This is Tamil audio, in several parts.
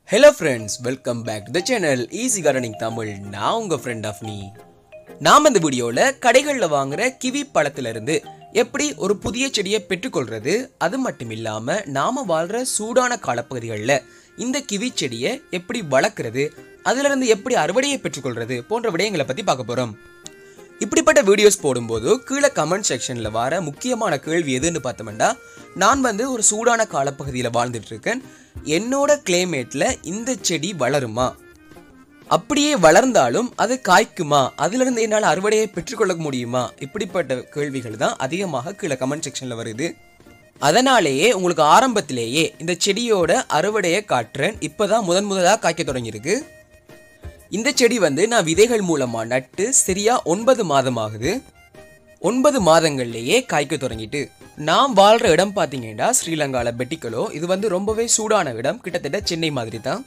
hello friends welcome back to the channel easy gardening Tamil நான் உங்க ஃப்ரெண்ட் ஆஃப் நீ நாம் இந்த வீடியோவில் கடைகளில் வாங்குற கிவி பழத்திலிருந்து எப்படி ஒரு புதிய செடியை பெற்றுக்கொள்றது அது மட்டும் இல்லாமல் நாம் வாழ்கிற சூடான காலப்பகுதிகளில் இந்த கிவி செடியை எப்படி வளர்க்குறது அதிலிருந்து எப்படி அறுவடையை பெற்றுக்கொள்றது போன்ற விடயங்களை பற்றி பார்க்க போகிறோம் இப்படிப்பட்ட வீடியோஸ் போடும்போது கீழே கமெண்ட் செக்ஷனில் வர முக்கியமான கேள்வி எதுன்னு பார்த்தோம்னா நான் வந்து ஒரு சூடான காலப்பகுதியில் வாழ்ந்துட்டு இருக்கேன் என்னோட கிளைமேட்டில் இந்த செடி வளருமா அப்படியே வளர்ந்தாலும் அது காய்க்குமா அதிலிருந்து என்னால் அறுவடையை பெற்றுக்கொள்ள முடியுமா இப்படிப்பட்ட கேள்விகள் தான் அதிகமாக கீழே கமெண்ட் செக்ஷனில் வருது அதனாலேயே உங்களுக்கு ஆரம்பத்திலேயே இந்த செடியோட அறுவடையை காட்டுறேன் இப்போதான் முதன் முதலாக காய்க்க தொடங்கியிருக்கு இந்த செடி வந்து நான் விதைகள் மூலமா நட்டு சரியா ஒன்பது மாதம் ஆகுது ஒன்பது மாதங்கள்லயே காய்க்க தொடங்கிட்டு நான் வாழ்ற இடம் பார்த்தீங்கன்னா ஸ்ரீலங்கால பெட்டிக்கலோ இது வந்து ரொம்பவே சூடான இடம் கிட்டத்தட்ட சென்னை மாதிரி தான்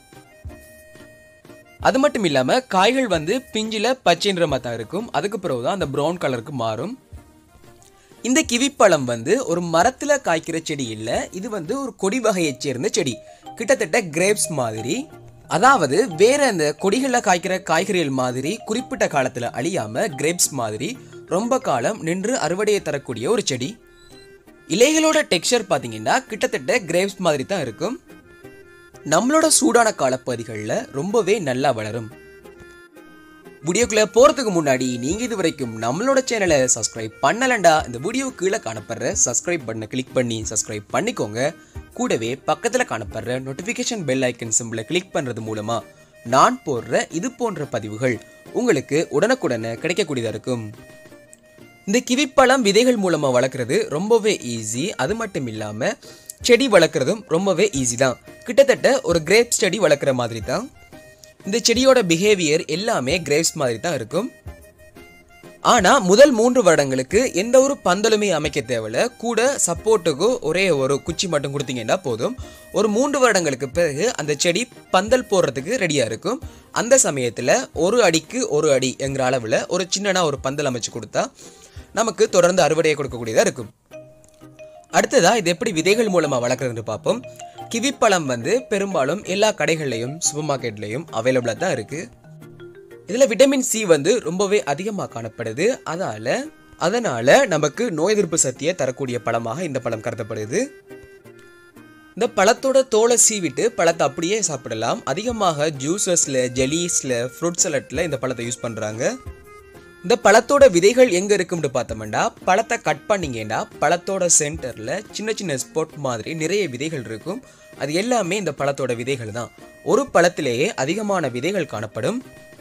அது மட்டும் இல்லாம காய்கள் வந்து பிஞ்சில பச்சை நிறமா தான் இருக்கும் அதுக்கு பிறகு தான் அந்த ப்ரௌன் கலருக்கு மாறும் இந்த கிவிப்பழம் வந்து ஒரு மரத்துல காய்க்கிற செடி இல்ல இது வந்து ஒரு கொடி வகையைச் சேர்ந்த செடி கிட்டத்தட்ட கிரேப்ஸ் மாதிரி அதாவது வேற அந்த கொடிகளில் காய்க்கிற காய்கறிகள் மாதிரி குறிப்பிட்ட காலத்துல அழியாம கிரேப்ஸ் மாதிரி ரொம்ப காலம் நின்று அறுவடையை தரக்கூடிய ஒரு செடி இலைகளோட டெக்ஸ்சர் பார்த்தீங்கன்னா கிட்டத்தட்ட கிரேப்ஸ் மாதிரி தான் இருக்கும் நம்மளோட சூடான காலப்பகுதிகளில் ரொம்பவே நல்லா வளரும் வீடியோக்குள்ள போறதுக்கு முன்னாடி நீங்க இது வரைக்கும் நம்மளோட சேனலை சப்ஸ்கிரைப் பண்ணலண்டா இந்த வீடியோ கீழே காணப்படுற சப்ஸ்கிரைப் பட்டனை கிளிக் பண்ணி சப்ஸ்கிரைப் பண்ணிக்கோங்க கூடவே பக்கத்துல காணப்படுற நோட்டிபிகேஷன் பெல் ஐக்கன் சிம்பிளை கிளிக் பண்றது மூலமா நான் போடுற இது போன்ற பதிவுகள் உங்களுக்கு உடனுக்குடனே கிடைக்கக்கூடியதா இருக்கும் இந்த கிவிப்பழம் விதைகள் மூலமா வளர்க்குறது ரொம்பவே ஈஸி அது மட்டும் இல்லாம செடி வளர்க்குறதும் ரொம்பவே ஈஸி தான் கிட்டத்தட்ட ஒரு கிரேப் செடி வளர்க்குற மாதிரி தான் இந்த செடியோட பிஹேவியர் எல்லாமே கிரேப்ஸ் மாதிரி தான் இருக்கும் ஆனா முதல் மூன்று வருடங்களுக்கு எந்த ஒரு பந்தலுமே அமைக்க தேவையில்ல கூட சப்போர்ட்டுக்கு ஒரே ஒரு குச்சி மட்டும் கொடுத்தீங்கன்னா போதும் ஒரு மூன்று வருடங்களுக்கு பிறகு அந்த செடி பந்தல் போடுறதுக்கு ரெடியா இருக்கும் அந்த சமயத்துல ஒரு அடிக்கு ஒரு அடி என்கிற அளவுல ஒரு சின்னனா ஒரு பந்தல் அமைச்சு கொடுத்தா நமக்கு தொடர்ந்து அறுவடையை கொடுக்கக்கூடியதா இருக்கும் அடுத்ததா இது எப்படி விதைகள் மூலமா வளர்க்குறதுன்னு பார்ப்போம் கிவிப்பழம் வந்து பெரும்பாலும் எல்லா கடைகள்லையும் சூப்பர் மார்க்கெட்லையும் அவைலபிளாக தான் இருக்கு இதில் விட்டமின் சி வந்து ரொம்பவே அதிகமாக காணப்படுது அதால அதனால நமக்கு நோய் எதிர்ப்பு சக்தியை தரக்கூடிய பழமாக இந்த பழம் கருதப்படுது இந்த பழத்தோட தோலை சீவிட்டு பழத்தை அப்படியே சாப்பிடலாம் அதிகமாக ஜூசஸ்ல ஜெலீஸ்ல ஃப்ரூட் சலட்ல இந்த பழத்தை யூஸ் பண்றாங்க இந்த பழத்தோட விதைகள் எங்க இருக்கும்னு பார்த்தோம்னா பழத்தை கட் பண்ணீங்கன்னா பழத்தோட சென்டர்ல சின்ன சின்ன ஸ்பாட் மாதிரி நிறைய விதைகள் இருக்கும் அது எல்லாமே இந்த பழத்தோட விதைகள் தான் ஒரு பழத்திலேயே அதிகமான விதைகள் காணப்படும்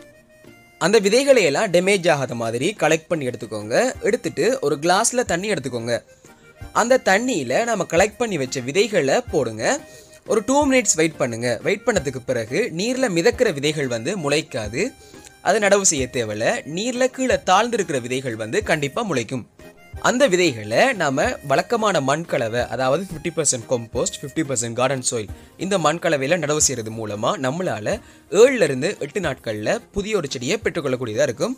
அந்த விதைகளை எல்லாம் டேமேஜ் ஆகாத மாதிரி கலெக்ட் பண்ணி எடுத்துக்கோங்க எடுத்துட்டு ஒரு கிளாஸ்ல தண்ணி எடுத்துக்கோங்க அந்த தண்ணியில நம்ம கலெக்ட் பண்ணி வச்ச விதைகளை போடுங்க ஒரு டூ மினிட்ஸ் வெயிட் பண்ணுங்க வெயிட் பண்ணதுக்கு பிறகு நீர்ல மிதக்கிற விதைகள் வந்து முளைக்காது அதை நடவு செய்ய தேவையில்ல நீர்ல கீழே தாழ்ந்திருக்கிற விதைகள் வந்து கண்டிப்பா முளைக்கும் அந்த விதைகளை நாம வழக்கமான மண்கலவை அதாவது fifty percent compost fifty percent garden soil இந்த மண்கலவையில நடவு செய்யறது மூலமா நம்மளால ஏழுல இருந்து எட்டு நாட்கள்ல புதிய ஒரு செடியை பெற்றுக்கொள்ளக்கூடியதா இருக்கும்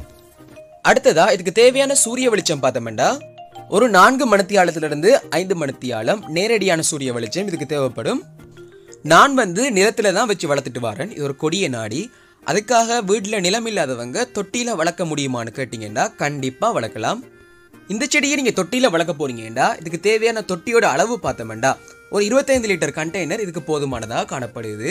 அடுத்ததா இதுக்கு தேவையான சூரிய வெளிச்சம் பார்த்தோம்னா ஒரு நான்கு மணித்தியாலத்திலிருந்து ஐந்து மணித்தியாலம் நேரடியான சூரிய வெளிச்சம் இதுக்கு தேவைப்படும் நான் வந்து நிலத்துல தான் வச்சு வளர்த்துட்டு வரேன் இது ஒரு கொடிய நாடி அதுக்காக வீட்டில் நிலம் இல்லாதவங்க தொட்டியில வளர்க்க முடியுமான்னு கேட்டிங்கன்னா கண்டிப்பா வளர்க்கலாம் இந்த செடியை நீங்க தொட்டியில வளர்க்க போறீங்கன்னா இதுக்கு தேவையான தொட்டியோட அளவு பார்த்தோம்னா ஒரு இருபத்தைந்து லிட்டர் கண்டெய்னர் இதுக்கு போதுமானதா காணப்படுது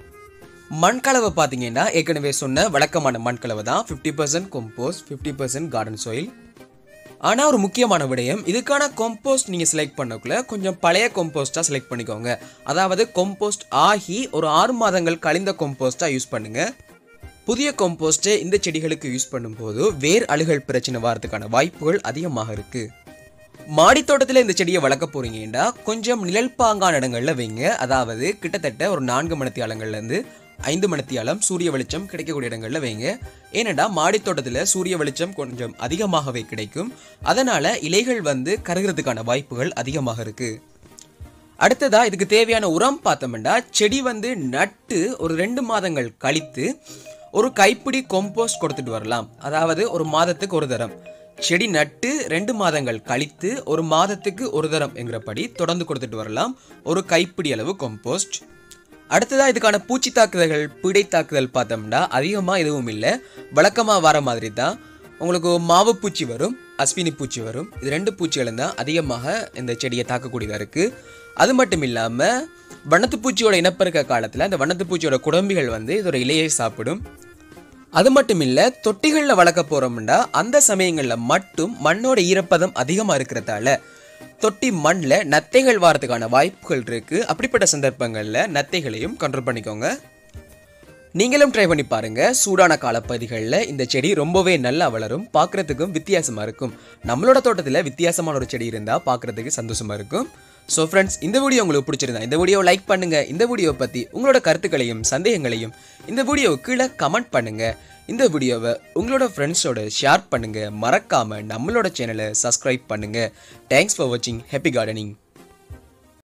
மண்கலவை பார்த்தீங்கன்னா ஏற்கனவே சொன்ன வழக்கமான மண்கலவை தான் fifty percent compost fifty percent garden soil ஆனால் ஒரு முக்கியமான விடயம் இதுக்கான கொம்போஸ்ட் நீங்கள் செலக்ட் பண்ணக்குள்ள கொஞ்சம் பழைய கொம்போஸ்ட்டாக செலக்ட் பண்ணிக்கோங்க அதாவது கொம்போஸ்ட் ஆகி ஒரு ஆறு மாதங்கள் கழிந்த கொம்போஸ்ட்டாக யூஸ் பண்ணுங்க புதிய கொம்போஸ்ட்டை இந்த செடிகளுக்கு யூஸ் பண்ணும்போது வேர் அழுகல் பிரச்சனை வரதுக்கான வாய்ப்புகள் அதிகமாக இருக்கு மாடித்தோட்டத்தில் இந்த செடியை வளர்க்க போறீங்கன்னா கொஞ்சம் நிழல் பாங்கான இடங்கள்ல வைங்க அதாவது கிட்டத்தட்ட ஒரு நான்கு மணித்தியாலங்கள்ல இருந்து ஐந்து மணித்தியாலம் சூரிய வெளிச்சம் கிடைக்கக்கூடிய இடங்கள்ல வைங்க ஏனெண்டா மாடித்தோட்டத்தில் சூரிய வெளிச்சம் கொஞ்சம் அதிகமாகவே கிடைக்கும் அதனால இலைகள் வந்து கருகிறதுக்கான வாய்ப்புகள் அதிகமாக இருக்கு அடுத்ததா இதுக்கு தேவையான உரம் பார்த்தோம்னா செடி வந்து நட்டு ஒரு ரெண்டு மாதங்கள் கழித்து ஒரு கைப்பிடி கொம்போஸ்ட் கொடுத்துட்டு வரலாம் அதாவது ஒரு மாதத்துக்கு ஒரு தரம் செடி நட்டு ரெண்டு மாதங்கள் கழித்து ஒரு மாதத்துக்கு ஒரு தரம் என்கிறபடி தொடர்ந்து கொடுத்துட்டு வரலாம் ஒரு கைப்பிடி அளவு கொம்போஸ்ட் அடுத்ததா இதுக்கான பூச்சி தாக்குதல்கள் பிடை தாக்குதல் பார்த்தோம்னா அதிகமாக எதுவும் இல்லை வழக்கமாக வர மாதிரி தான் உங்களுக்கு மாவு பூச்சி வரும் அஸ்வினி பூச்சி வரும் இது ரெண்டு பூச்சிகளும் தான் அதிகமாக இந்த செடியை தாக்கக்கூடியதாக இருக்குது அது மட்டும் இல்லாமல் வண்ணத்து பூச்சியோட இனப்பெருக்க காலத்தில் அந்த வண்ணத்து பூச்சியோட குடம்பிகள் வந்து இதோட இலையை சாப்பிடும் அது மட்டும் இல்லை தொட்டிகளில் வளர்க்க போகிறோம்னா அந்த சமயங்களில் மட்டும் மண்ணோட ஈரப்பதம் அதிகமாக இருக்கிறதால தொட்டி மண்ணில் நத்தைகள் வாரத்துக்கான வாய்ப்புகள் இருக்குது அப்படிப்பட்ட சந்தர்ப்பங்களில் நத்தைகளையும் கண்ட்ரோல் பண்ணிக்கோங்க நீங்களும் ட்ரை பண்ணி பாருங்க சூடான காலப்பகுதிகளில் இந்த செடி ரொம்பவே நல்லா வளரும் பார்க்குறதுக்கும் வித்தியாசமாக இருக்கும் நம்மளோட தோட்டத்தில் வித்தியாசமான ஒரு செடி இருந்தால் பார்க்குறதுக்கு சந்தோஷமாக இருக்கும் ஸோ ஃப்ரெண்ட்ஸ் இந்த வீடியோ உங்களுக்கு பிடிச்சிருந்தா இந்த வீடியோ லைக் பண்ணுங்க இந்த வீடியோ பற்றி உங்களோட கருத்துக்களையும் சந்தேகங்களையும் இந்த வீடியோ கீழே கமெண்ட் பண்ணுங்க இந்த வீடியோவை உங்களோட ஃப்ரெண்ட்ஸோட ஷேர் பண்ணுங்க மறக்காம நம்மளோட சேனலை சப்ஸ்கிரைப் பண்ணுங்க தேங்க்ஸ் ஃபார் வாட்சிங் ஹாப்பி கார்டனிங்